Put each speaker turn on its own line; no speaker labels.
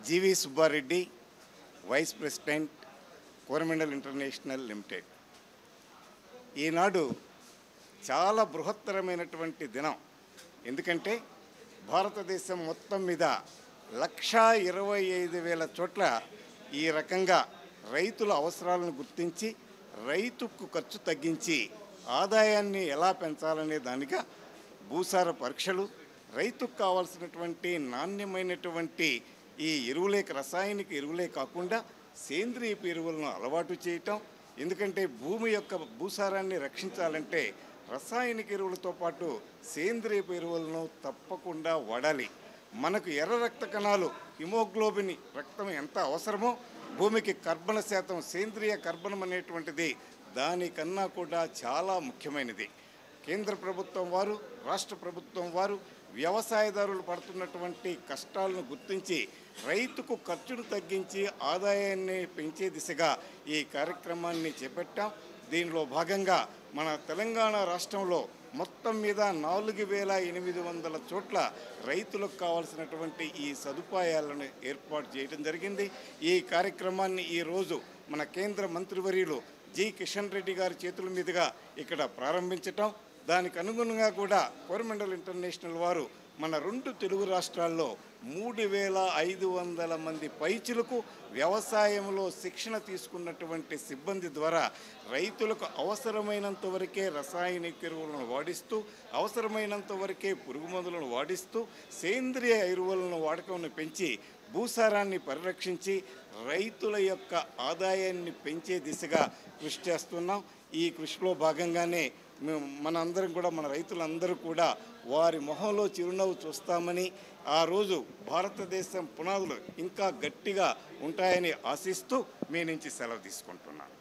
జీవి Subbareddy vice president Coromandel international limited ఈనాడు చాలా బృహత్తరమైనటువంటి దినం ఎందుకంటే భారతదేశం మొత్తం మీద లక్షా ఇరవై ఐదు వేల చోట్ల ఈ రకంగా రైతుల అవసరాలను గుర్తించి రైతుకు ఖర్చు తగ్గించి ఆదాయాన్ని ఎలా పెంచాలనే దానిగా భూసార పరీక్షలు రైతుకు కావాల్సినటువంటి నాణ్యమైనటువంటి ఈ ఎరువులే రసాయనిక ఎరువులే కాకుండా సేంద్రియ ఎరువులను అలవాటు చేయటం ఎందుకంటే భూమి యొక్క భూసారాన్ని రక్షించాలంటే రసాయనిక ఎరువులతో పాటు సేంద్రియ ఎరువులను తప్పకుండా వాడాలి మనకు ఎర్ర రక్త కణాలు హిమోగ్లోబిన్ రక్తం ఎంత అవసరమో భూమికి కర్బన శాతం సేంద్రియ కర్బనం అనేటువంటిది దానికన్నా కూడా చాలా ముఖ్యమైనది కేంద్ర ప్రభుత్వం వారు రాష్ట్ర ప్రభుత్వం వారు వ్యవసాయదారులు పడుతున్నటువంటి కష్టాలను గుర్తించి రైతుకు ఖర్చును తగ్గించి ఆదాయాన్ని పెంచే దిశగా ఈ కార్యక్రమాన్ని చేపట్టాం దీనిలో భాగంగా మన తెలంగాణ రాష్ట్రంలో మొత్తం మీద నాలుగు వేల ఎనిమిది వందల చోట్ల రైతులకు కావాల్సినటువంటి ఈ సదుపాయాలను ఏర్పాటు చేయడం జరిగింది ఈ కార్యక్రమాన్ని ఈరోజు మన కేంద్ర మంత్రివర్యులు జి కిషన్ రెడ్డి గారి చేతుల మీదుగా ఇక్కడ ప్రారంభించటం దానికి అనుగుణంగా కూడా కోరమండల్ ఇంటర్నేషనల్ వారు మన రెండు తెలుగు రాష్ట్రాల్లో మూడు వేల ఐదు వందల మంది పైచులకు వ్యవసాయంలో శిక్షణ తీసుకున్నటువంటి సిబ్బంది ద్వారా రైతులకు అవసరమైనంత వరకే రసాయనిక ఎరువులను వాడిస్తూ అవసరమైనంత వరకే పురుగు మందులను వాడిస్తూ సేంద్రియ ఎరువులను వాడకం పెంచి భూసారాన్ని పరిరక్షించి రైతుల యొక్క ఆదాయాన్ని పెంచే దిశగా కృషి చేస్తున్నాం ఈ కృషిలో భాగంగానే మేము మనందరం కూడా మన రైతులందరూ కూడా వారి మొహంలో చిరునవ్వు చూస్తామని ఆ రోజు భారతదేశం పునాదులు ఇంకా గట్టిగా ఉంటాయని ఆశిస్తూ మీ నుంచి సెలవు తీసుకుంటున్నాను